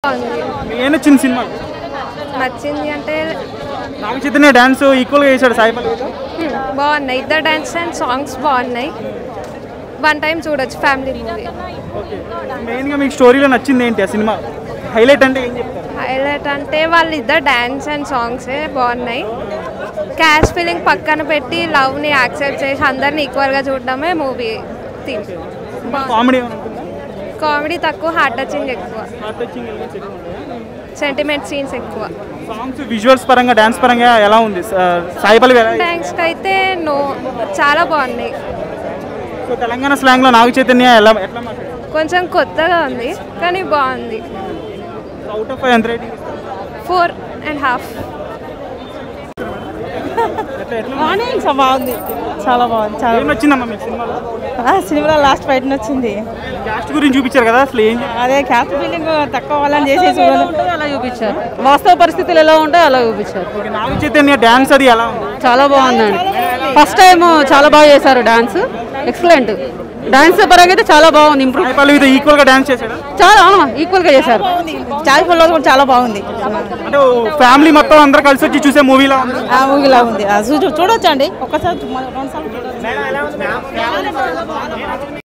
బాగుంది మీకు ఏం నచ్చింది సినిమా నచ్చింది అంటే నాగ చైతన్య డ్యాన్స్ ఈక్వల్గా చేశాడు సాయి పల్లవితో హ్మ్, బాగున్నాయి ఇద్దరు డాన్స్ అండ్ సాంగ్స్ బాగున్నాయి వన్ టైం చూడొచ్చు ఫ్యామిలీ మూవీ ఓకే మెయిన్గా మీకు స్టోరీలో నచ్చింది ఏంటి ఆ సినిమా హైలైట్ అంటే ఏం చెప్తారు హైలైట్ అంటే వాళ్ళు ఇద్దరు డాన్స్ అండ్ సాంగ్సే బాగున్నాయి క్యాష్ ఫీలింగ్ పక్కన పెట్టి లవ్ని యాక్సెప్ట్ చేసి అందరిని ఈక్వల్గా చూడడమే మూవీ థీమ్ కామెడీ ఏమైనా ఉంటుందా కామెడీ తక్కువ హార్ట్ టచింగ్ ఎక్కువ హార్ట్ టచింగ్ ఎలిమెంట్స్ ఎక్కువ ఉంటాయా? సెంటిమెంట్ సీన్స్ ఎక్కువ సాంగ్స్ విజువల్స్ పరంగా డ్యాన్స్ పరంగా ఎలా ఉంది సా- సాయి పల్లవి ఎలా థ్యాంక్స్కి అయితే నో చాలా బాగున్నాయి సో తెలంగాణ స్లాంగ్లో నాగ చైతన్య ఎలా ఎట్లా మాట్లాడారు కొంచెం కొత్తగా ఉంది కానీ బాగుంది అవుట్ ఆఫ్ ఫైవ్ ఎంత రేటింగ్ ఫోర్ అండ్ హాఫ్ ఎట్లా ఎట్లా బాగానే ఉంది సార్ బాగుంది చాలా బాగుంది చాలా ఏం నచ్చిందమ్మా మీకు సినిమాలో ఆ, సినిమాలో లాస్ట్ ఫైట్ నచ్చింది క్యాస్ట్ గురించి చూపించారు కదా అసలు ఏం చెప్పారు? అదే క్యాస్ట్ ఫీలింగ్ తక్కువ వాళ్ళని చేసేసి వాళ్ళు అలా చూపించారు వాస్తవ పరిస్థితులు ఎలా ఉంటాయో అలా చూపించారు ఓకే నాగ చైతన్య డ్యాన్స్ అది ఎలా ఉంది చాలా బాగుందండి ఫస్ట్ టైం చాలా బాగా చేశారు డాన్స్ ఎక్సలెంట్ డాన్స్ పరంగా అయితే చాలా బాగుంది ఇంప్రూవ్ సాయి పల్లవితో ఈక్వల్గా డ్యాన్స్ చేశాడు చాలా ఈక్వల్ గా చేశారు చాయ్ ఫుల్ కూడా చాలా బాగుంది అంటే ఫ్యామిలీ మొత్తం అందరూ కలిసి వచ్చి చూసే మూవీలా ఉంది ఆ మూవీలా ఉంది ఆ, చూ- చూడొచ్చండి ఒక్కసారి రెండు సార్లు చూడొచ్చు.